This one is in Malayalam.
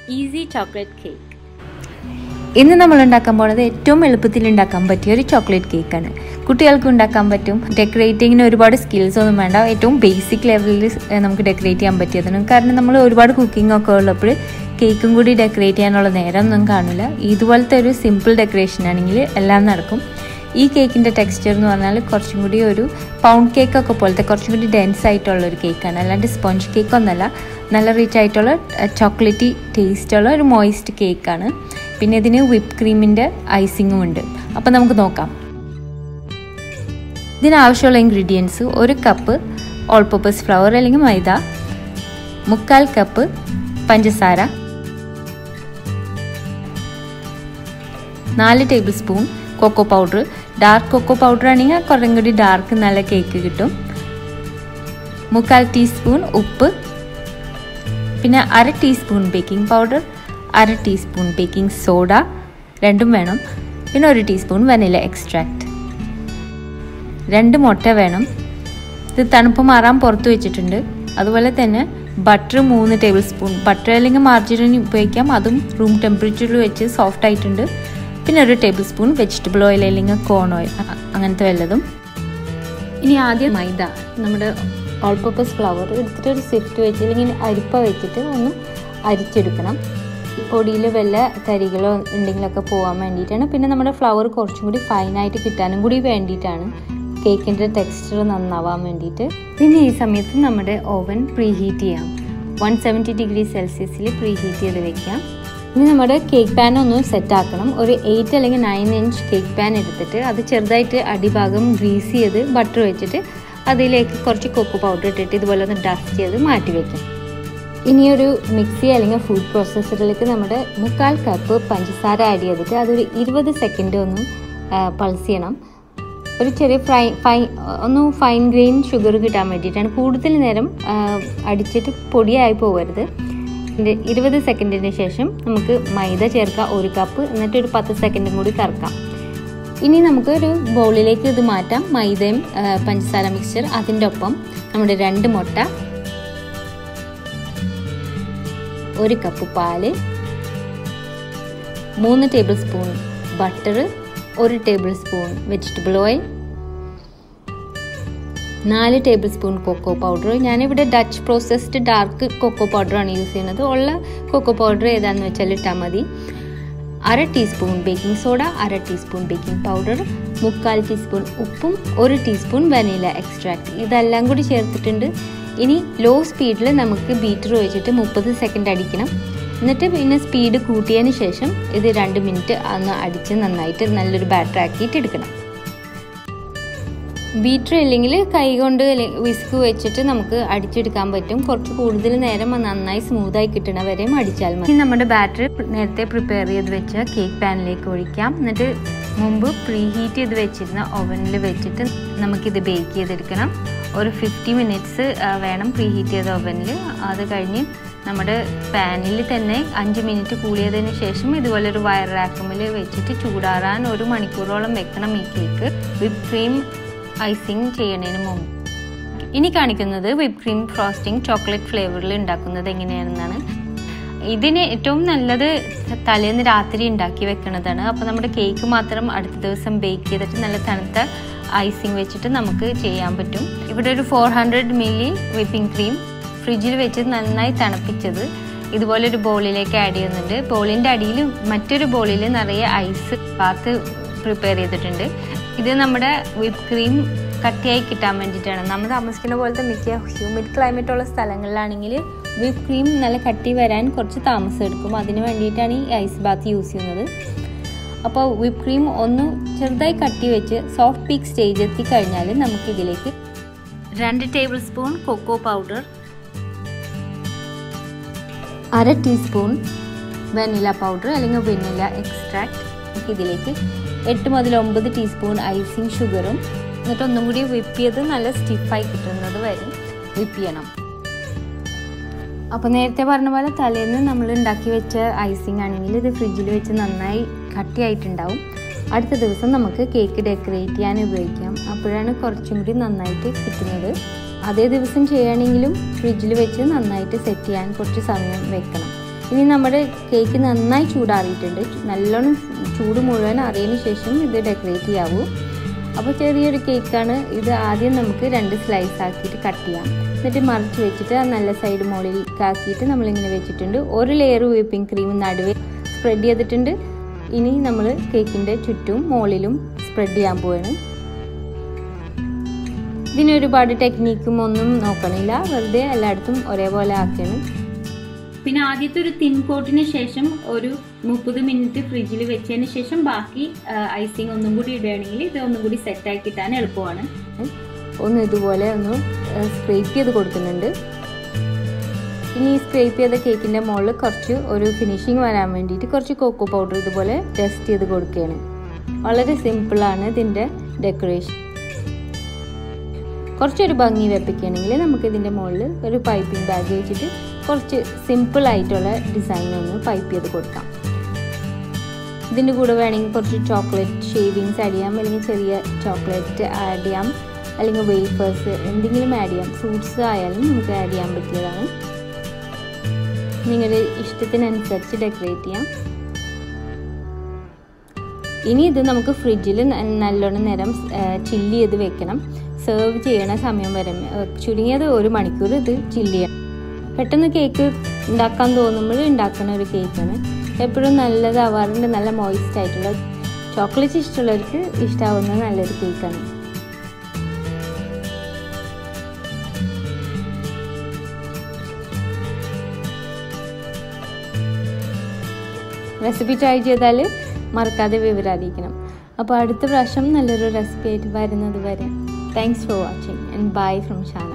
ഈസി ചോക്ലേറ്റ് കേക്ക് ഇന്ന് നമ്മൾ ഉണ്ടാക്കാൻ പോകുന്നത് ഏറ്റവും എളുപ്പത്തിൽ ഉണ്ടാക്കാൻ പറ്റിയ ഒരു ചോക്ലേറ്റ് കേക്കാണ് കുട്ടികൾക്ക് ഉണ്ടാക്കാൻ പറ്റും ഡെക്കറേറ്റിങ്ങിന് ഒരുപാട് സ്കിൽസ് ഒന്നും വേണ്ട ഏറ്റവും ബേസിക് ലെവലിൽ നമുക്ക് ഡെക്കറേറ്റ് ചെയ്യാൻ പറ്റിയതാണ് കാരണം നമ്മൾ ഒരുപാട് കുക്കിംഗ് ഒക്കെ ഉള്ളപ്പോൾ കേക്കും കൂടി ഡെക്കറേറ്റ് ചെയ്യാനുള്ള നേരം ഒന്നും കാണില്ല ഇതുപോലത്തെ ഒരു സിമ്പിൾ ഡെക്കറേഷൻ ആണെങ്കിൽ എല്ലാം നടക്കും ഈ കേക്കിൻ്റെ ടെക്സ്ചർ എന്ന് പറഞ്ഞാൽ കുറച്ചും കൂടി ഒരു പൗണ്ട് കേക്കൊക്കെ പോലത്തെ കുറച്ചും കൂടി ഡെൻസ് ആയിട്ടുള്ള ഒരു കേക്കാണ് അല്ലാണ്ട് സ്പോഞ്ച് കേക്ക് ഒന്നല്ല നല്ല റിച്ച് ആയിട്ടുള്ള ചോക്ലേറ്റി ടേസ്റ്റുള്ള ഒരു മോയിസ്റ്റ് കേക്കാണ് പിന്നെ ഇതിന് വിപ്പ് ക്രീമിൻ്റെ ഐസിങ്ങും ഉണ്ട് അപ്പോൾ നമുക്ക് നോക്കാം ഇതിനാവശ്യമുള്ള ഇൻഗ്രീഡിയൻസ് ഒരു കപ്പ് ഓൾ പർപ്പസ് ഫ്ലവർ അല്ലെങ്കിൽ മൈദ മുക്കാൽ കപ്പ് പഞ്ചസാര നാല് table spoon cocoa powder dark cocoa powder ആണെങ്കിൽ കുറച്ചും കൂടി ഡാർക്ക് നല്ല കേക്ക് കിട്ടും മുക്കാൽ ടീസ്പൂൺ ഉപ്പ് പിന്നെ അര ടീസ്പൂൺ ബേക്കിംഗ് പൗഡർ അര ടീസ്പൂൺ ബേക്കിംഗ് സോഡ രണ്ടും വേണം പിന്നെ ഒരു ടീസ്പൂൺ വനില എക്സ്ട്രാക്റ്റ് രണ്ട് മുട്ട വേണം ഇത് തണുപ്പ് മാറാൻ പുറത്ത് വെച്ചിട്ടുണ്ട് അതുപോലെ തന്നെ ബട്ടർ മൂന്ന് ടേബിൾ സ്പൂൺ ബട്ടർ അല്ലെങ്കിൽ മാർജിനിന് ഉപയോഗിക്കാം അതും റൂം ടെമ്പറേച്ചറിൽ വെച്ച് സോഫ്റ്റ് ആയിട്ടുണ്ട് പിന്നെ ഒരു ടേബിൾ സ്പൂൺ വെജിറ്റബിൾ ഓയിൽ അല്ലെങ്കിൽ കോൺ ഓയിൽ അങ്ങനത്തെ വല്ലതും ഇനി ആദ്യം മൈദ നമ്മുടെ ഓൾ പർപ്പസ് ഫ്ലവർ എടുത്തിട്ട് ഒരു സിഫ്റ്റ് വെച്ച് അല്ലെങ്കിൽ അരിപ്പ വെച്ചിട്ട് ഒന്ന് അരിച്ചെടുക്കണം പൊടിയിൽ വല്ല തരികളോ ഉണ്ടെങ്കിലൊക്കെ പോകാൻ വേണ്ടിയിട്ടാണ് പിന്നെ നമ്മുടെ ഫ്ലവർ കുറച്ചും കൂടി ഫൈനായിട്ട് കിട്ടാനും കൂടി വേണ്ടിയിട്ടാണ് കേക്കിൻ്റെ ടെക്സ്ചർ നന്നാവാൻ വേണ്ടിയിട്ട് പിന്നെ ഈ സമയത്ത് നമ്മുടെ ഓവൻ പ്രീ ഹീറ്റ് ചെയ്യാം വൺ സെവൻറ്റി ഡിഗ്രി സെൽഷ്യസിൽ പ്രീ ഹീറ്റ് ചെയ്ത് വെക്കാം ഇനി നമ്മുടെ കേക്ക് പാൻ ഒന്ന് സെറ്റ് ആക്കണം ഒരു എയ്റ്റ് അല്ലെങ്കിൽ നയൻ ഇഞ്ച് കേക്ക് പാൻ എടുത്തിട്ട് അത് ചെറുതായിട്ട് അടിഭാഗം ഗ്രീസ് ചെയ്ത് ബട്ടർ വെച്ചിട്ട് അതിലേക്ക് കുറച്ച് കൊക്കോ പൗഡർ ഇട്ടിട്ട് ഇതുപോലെ ഒന്ന് ഡസ്റ്റ് ചെയ്ത് മാറ്റി വെക്കാം ഇനി ഒരു മിക്സി അല്ലെങ്കിൽ ഫുഡ് പ്രോസസ്സറിലേക്ക് നമ്മുടെ മുക്കാൽ കപ്പ് പഞ്ചസാര ആഡ് ചെയ്തിട്ട് അതൊരു ഇരുപത് സെക്കൻഡ് ഒന്ന് പൾസ് ചെയ്യണം ഒരു ചെറിയ ഫ്രൈ ഫൈ ഒന്ന് ഫൈൻ ഗ്രെയിൻ ഷുഗർ കിട്ടാൻ വേണ്ടിയിട്ടാണ് കൂടുതൽ നേരം അടിച്ചിട്ട് പൊടിയായി പോകരുത് ഇരുപത് സെക്കൻഡിന് ശേഷം നമുക്ക് മൈദ ചേർക്കാം ഒരു കപ്പ് എന്നിട്ട് ഒരു പത്ത് സെക്കൻഡും കൂടി കറക്കാം ഇനി നമുക്ക് ഒരു ബൗളിലേക്ക് ഇത് മാറ്റാം മൈദയും പഞ്ചസാര മിക്സ്ചർ അതിൻ്റെ ഒപ്പം നമ്മുടെ രണ്ട് മുട്ട ഒരു കപ്പ് പാല് മൂന്ന് ടേബിൾ സ്പൂൺ ബട്ടർ ഒരു ടേബിൾ സ്പൂൺ വെജിറ്റബിൾ ഓയിൽ നാല് ടേബിൾ സ്പൂൺ കൊക്കോ പൗഡർ ഞാനിവിടെ ഡച്ച് പ്രോസസ്ഡ് ഡാർക്ക് കൊക്കോ പൗഡറാണ് യൂസ് ചെയ്യുന്നത് ഉള്ള കൊക്കോ പൗഡർ ഏതാണെന്ന് വെച്ചാൽ ഇട്ടാൽ മതി അര ടീസ്പൂൺ ബേക്കിംഗ് സോഡ അര ടീസ്പൂൺ ബേക്കിംഗ് പൗഡർ മുക്കാൽ ടീസ്പൂൺ ഉപ്പും ഒരു ടീസ്പൂൺ വനില എക്സ്ട്രാക്ട് ഇതെല്ലാം കൂടി ചേർത്തിട്ടുണ്ട് ഇനി ലോ സ്പീഡിൽ നമുക്ക് ബീറ്റർ വെച്ചിട്ട് മുപ്പത് സെക്കൻഡ് അടിക്കണം എന്നിട്ട് പിന്നെ സ്പീഡ് കൂട്ടിയതിന് ശേഷം ഇത് രണ്ട് മിനിറ്റ് ഒന്ന് അടിച്ച് നന്നായിട്ട് നല്ലൊരു ബാറ്റർ ആക്കിയിട്ട് എടുക്കണം ബീറ്റർ ഇല്ലെങ്കിൽ കൈ കൊണ്ട് വിസ്ക് വെച്ചിട്ട് നമുക്ക് അടിച്ചെടുക്കാൻ പറ്റും കുറച്ച് കൂടുതൽ നേരം നന്നായി സ്മൂത്തായി കിട്ടണ വരെയും അടിച്ചാൽ മതി നമ്മുടെ ബാറ്ററി നേരത്തെ പ്രിപ്പയർ ചെയ്ത് വെച്ച കേക്ക് പാനിലേക്ക് ഒഴിക്കാം എന്നിട്ട് മുമ്പ് പ്രീ ഹീറ്റ് ചെയ്ത് വെച്ചിരുന്ന ഓവനിൽ വെച്ചിട്ട് നമുക്കിത് ബേക്ക് ചെയ്തെടുക്കണം ഒരു ഫിഫ്റ്റി മിനിറ്റ്സ് വേണം പ്രീ ഹീറ്റ് ചെയ്ത ഓവനിൽ അത് കഴിഞ്ഞ് നമ്മുടെ പാനിൽ തന്നെ അഞ്ച് മിനിറ്റ് കൂടിയതിന് ശേഷം ഇതുപോലെ ഒരു വയർ റാക്കുമിൽ വെച്ചിട്ട് ചൂടാറാൻ ഒരു മണിക്കൂറോളം വെക്കണം ഈ കേക്ക് വിപ്പ് ക്രീം ഐസിങ് ചെയ്യുന്നതിന് മുമ്പ് ഇനി കാണിക്കുന്നത് വിപ്പ് ക്രീം ഫ്രോസ്റ്റിംഗ് ചോക്ലേറ്റ് ഫ്ലേവറിൽ ഉണ്ടാക്കുന്നത് എങ്ങനെയാണെന്നാണ് ഇതിന് ഏറ്റവും നല്ലത് തലേന്ന് രാത്രി ഉണ്ടാക്കി വെക്കുന്നതാണ് അപ്പോൾ നമ്മുടെ കേക്ക് മാത്രം അടുത്ത ദിവസം ബേക്ക് ചെയ്തിട്ട് നല്ല തണുത്ത ഐസിങ് വെച്ചിട്ട് നമുക്ക് ചെയ്യാൻ പറ്റും ഇവിടെ ഒരു four hundred milli whipping cream ഫ്രിഡ്ജിൽ വെച്ച് നന്നായി തണുപ്പിച്ചത് ഇതുപോലെ ഒരു ബോളിലേക്ക് ആഡ് ചെയ്യുന്നുണ്ട് ബോളിൻ്റെ അടിയിൽ മറ്റൊരു ബോളിൽ നിറയെ ഐസ് പാത്ത് പ്രിപ്പയർ ചെയ്തിട്ടുണ്ട് ഇത് നമ്മുടെ വിപ്പ് ക്രീം കട്ടിയായി കിട്ടാൻ വേണ്ടിയിട്ടാണ് നമ്മൾ താമസിക്കുന്ന പോലത്തെ മിക്ക ഹ്യൂമിഡ് ക്ലൈമറ്റ് ഉള്ള സ്ഥലങ്ങളിലാണെങ്കിൽ വിപ്പ് ക്രീം നല്ല കട്ടി വരാൻ കുറച്ച് താമസം എടുക്കും അതിന് വേണ്ടിയിട്ടാണ് ഈ ഐസ് ബാത്ത് യൂസ് ചെയ്യുന്നത് അപ്പോൾ വിപ്പ് ക്രീം ഒന്ന് ചെറുതായി കട്ടി വെച്ച് സോഫ്റ്റ് പീക്ക് സ്റ്റേജ് എത്തിക്കഴിഞ്ഞാൽ നമുക്കിതിലേക്ക് രണ്ട് ടേബിൾ സ്പൂൺ കൊക്കോ പൗഡർ അര ടീസ്പൂൺ വെനില പൗഡർ അല്ലെങ്കിൽ വെനില എക്സ്ട്രാക്ട് ഇതിലേക്ക് എട്ട് മുതൽ ഒമ്പത് ടീസ്പൂൺ ഐസിങ് ഷുഗറും എന്നിട്ട് ഒന്നും കൂടി വിപ്പ് ചെയ്ത് നല്ല സ്റ്റിഫായി കിട്ടുന്നത് വരെ വിപ്പ് ചെയ്യണം അപ്പോൾ നേരത്തെ പറഞ്ഞ പോലെ തലേന്ന് നമ്മൾ ഉണ്ടാക്കി വെച്ച ഐസിങ് ആണെങ്കിൽ ഇത് ഫ്രിഡ്ജിൽ വെച്ച് നന്നായി കട്ടിയായിട്ടുണ്ടാവും അടുത്ത ദിവസം നമുക്ക് കേക്ക് ഡെക്കറേറ്റ് ചെയ്യാൻ ഉപയോഗിക്കാം അപ്പോഴാണ് കുറച്ചും കൂടി നന്നായിട്ട് കിട്ടുന്നത് അതേ ദിവസം ചെയ്യുകയാണെങ്കിലും ഫ്രിഡ്ജിൽ വെച്ച് നന്നായിട്ട് സെറ്റ് ചെയ്യാൻ കുറച്ച് സമയം വെക്കണം ഇനി നമ്മുടെ കേക്ക് നന്നായി ചൂടാറിയിട്ടുണ്ട് നല്ലോണം ചൂട് മുഴുവൻ അറിയതിന് ശേഷം ഇത് ഡെക്കറേറ്റ് ചെയ്യാവൂ അപ്പോൾ ചെറിയൊരു കേക്കാണ് ഇത് ആദ്യം നമുക്ക് രണ്ട് സ്ലൈസ് ആക്കിയിട്ട് കട്ട് ചെയ്യാം എന്നിട്ട് മറിച്ച് വെച്ചിട്ട് ആ നല്ല സൈഡ് മുകളിലേക്ക് ആക്കിയിട്ട് നമ്മളിങ്ങനെ വെച്ചിട്ടുണ്ട് ഒരു ലെയർ വിപ്പിംഗ് ക്രീം നടുവേ സ്പ്രെഡ് ചെയ്തിട്ടുണ്ട് ഇനി നമ്മൾ കേക്കിൻ്റെ ചുറ്റും മുകളിലും സ്പ്രെഡ് ചെയ്യാൻ പോവാണ് ഇതിന് ഒരുപാട് ടെക്നീക്കും ഒന്നും നോക്കണില്ല വെറുതെ എല്ലായിടത്തും ഒരേപോലെ ആക്കിയാണ് പിന്നെ ആദ്യത്തെ ഒരു തിൻ കോട്ടിന് ശേഷം ഒരു മുപ്പത് മിനിറ്റ് ഫ്രിഡ്ജിൽ വെച്ചതിന് ശേഷം ബാക്കി ഐസിങ് ഒന്നും കൂടി ഇടുകയാണെങ്കിൽ ഇത് ഒന്നും കൂടി സെറ്റാക്കി കിട്ടാൻ എളുപ്പമാണ് ഒന്ന് ഇതുപോലെ ഒന്ന് സ്ക്രേപ്പ് ചെയ്ത് കൊടുക്കുന്നുണ്ട് ഇനി ഈ സ്ക്രേപ്പ് ചെയ്ത കേക്കിൻ്റെ മുകളിൽ കുറച്ച് ഒരു ഫിനിഷിങ് വരാൻ വേണ്ടിയിട്ട് കുറച്ച് കോക്കോ പൗഡർ ഇതുപോലെ ടെസ്റ്റ് ചെയ്ത് കൊടുക്കുകയാണ് വളരെ സിമ്പിളാണ് ഇതിൻ്റെ ഡെക്കറേഷൻ കുറച്ചൊരു ഭംഗി വെപ്പിക്കുകയാണെങ്കിൽ നമുക്ക് ഇതിൻ്റെ മുകളിൽ ഒരു പൈപ്പിംഗ് ബാഗ് വെച്ചിട്ട് കുറച്ച് സിമ്പിൾ ആയിട്ടുള്ള ഡിസൈൻ ഒന്ന് പൈപ്പ് ചെയ്ത് കൊടുക്കാം ഇതിൻ്റെ കൂടെ വേണമെങ്കിൽ കുറച്ച് ചോക്ലേറ്റ് ഷേവിങ്സ് ആഡ് ചെയ്യാം അല്ലെങ്കിൽ ചെറിയ ചോക്ലേറ്റ് ആഡ് ചെയ്യാം അല്ലെങ്കിൽ വേഫേഴ്സ് എന്തെങ്കിലും ആഡ് ചെയ്യാം ഫ്രൂട്ട്സ് ആയാലും നമുക്ക് ആഡ് ചെയ്യാൻ പറ്റിയതാണ് നിങ്ങളുടെ ഇഷ്ടത്തിനനുസരിച്ച് ഡെക്കറേറ്റ് ചെയ്യാം ഇനി ഇത് നമുക്ക് ഫ്രിഡ്ജിൽ നല്ലോണം നേരം ചില്ല് ചെയ്ത് വെക്കണം സെർവ് ചെയ്യണ സമയം വരെ ചുരുങ്ങിയത് ഒരു മണിക്കൂർ ഇത് ചില്ല് ചെയ്യണം പെട്ടെന്ന് കേക്ക് ഉണ്ടാക്കാൻ തോന്നുമ്പോൾ ഉണ്ടാക്കുന്ന ഒരു കേക്കാണ് എപ്പോഴും നല്ലതാവാറുണ്ട് നല്ല മോയിസ്റ്റ് ആയിട്ടുള്ള ചോക്ലേറ്റ് ഇഷ്ടമുള്ളവർക്ക് ഇഷ്ടാവുന്ന നല്ലൊരു കേക്കാണ് റെസിപ്പി ട്രൈ ചെയ്താൽ മറക്കാതെ വിവരം അറിയിക്കണം അപ്പോൾ അടുത്ത പ്രാവശ്യം നല്ലൊരു റെസിപ്പി ആയിട്ട് വരുന്നത് വരെ thanks for watching and bye from Shaan